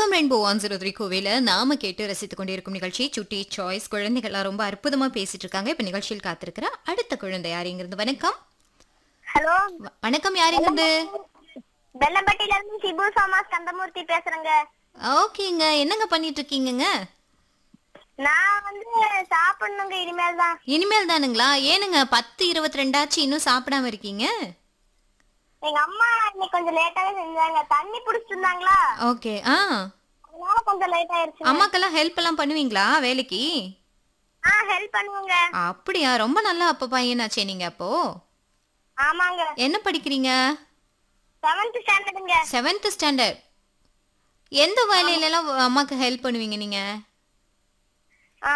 FM Rainbow one zero three கோவில நாம கேட்டு ரசித்துக் கொண்டிருக்கும் நிகழ்ச்சி சுட்டி சாய்ஸ் குழந்தைகள்லாம் ரொம்ப அற்புதமா பேசிட்டு இருக்காங்க இப்ப நிகழ்ச்சியில் காத்திருக்கிற அடுத்த குழந்தை யாருங்கிறது வணக்கம் ஹலோ வ- வணக்கம் யாருங்கிறது பெல்லம்பட்டியில இருந்து சிபு சோமாஸ் கந்தமூர்த்தி பேசுறேங்க ஓகேங்க என்னங்க பண்ணிட்டு இருக்கீங்கங்க நான் வந்து சாப்பிடணுங்க இனிமேல் தான் இனிமேல் தானுங்களா ஏனுங்க பத்து இருபத்தி ரெண்டாச்சு இன்னும் சாப்பிடாம இருக்கீங்க எங்க அம்மா இன்னைக்கு கொஞ்சம் லேட்டாவே செஞ்சாங்க தண்ணி புடிச்சிட்டு இருந்தாங்களா ஓகே ஆ அதனால கொஞ்சம் லேட் ஆயிருச்சு அம்மாக்கெல்லாம் ஹெல்ப் எல்லாம் பண்ணுவீங்களா வேலைக்கு ஆ ஹெல்ப் பண்ணுவோங்க அப்படியா ரொம்ப நல்லா அப்ப பையனாச்சே நீங்க அப்போ ஆமாங்க என்ன படிக்கிறீங்க செவன்த் ஸ்டாண்டர்டுங்க செவன்த் ஸ்டாண்டர்ட் எந்த வேலையில எல்லாம் அம்மாக்கு ஹெல்ப் பண்ணுவீங்க நீங்க ஆ,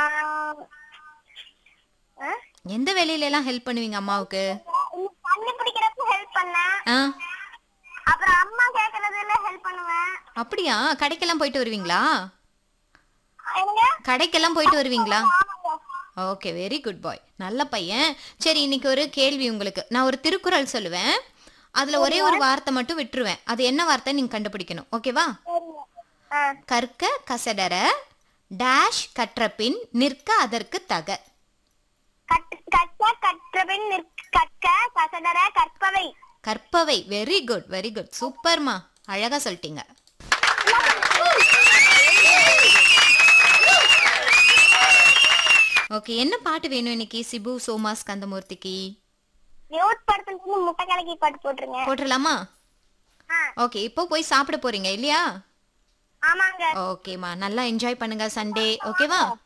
ஆ? எந்த வேலையில எல்லாம் ஹெல்ப் பண்ணுவீங்க அம்மாவுக்கு இன்னைக்கு தண்ணி பிடிக்கிறப்ப ஹெல்ப் பண்ணேன் ஆ அப்புறம் அம்மா கேக்குறதுல ஹெல்ப் பண்ணுவேன் அப்படியா கடைக்கெல்லாம் போயிட்டு வருவீங்களா என்னங்க கடைக்கெல்லாம் போயிட்டு வருவீங்களா ஆமாங்க ஓகே வெரி குட் பாய் நல்ல பையன் சரி இன்னைக்கு ஒரு கேள்வி உங்களுக்கு நான் ஒரு திருக்குறள் சொல்லுவேன் அதுல ஒரே ஒரு வார்த்தை மட்டும் விட்டுருவேன் அது என்ன வார்த்தை நீங்க கண்டுபிடிக்கணும் ஓகேவா சரிங்க ஆ கற்க கசடர டேஷ் கற்றபின் நிற்க அதற்கு தக கட்- கற்க கற்றபின் நிற்க- கற்க கசடர கற்பவை கற்பவை வெரி குட் வெரி குட் சூப்பர்மா அழகா சொல்லிட்டீங்க ஓகே என்ன பாட்டு வேணும் இன்னைக்கு சிபு சோமாஸ் கந்தமூர்த்திக்கு யூத் படத்துல இருந்து முட்டை கலக்கி பாட்டு போட்டுருங்க போட்டுடலாமா ஆ, ஓகே இப்போ போய் சாப்பிட போறீங்க இல்லையா ஆமாங்க ஓகேம்மா நல்லா என்ஜாய் பண்ணுங்க சண்டே ஓகேவா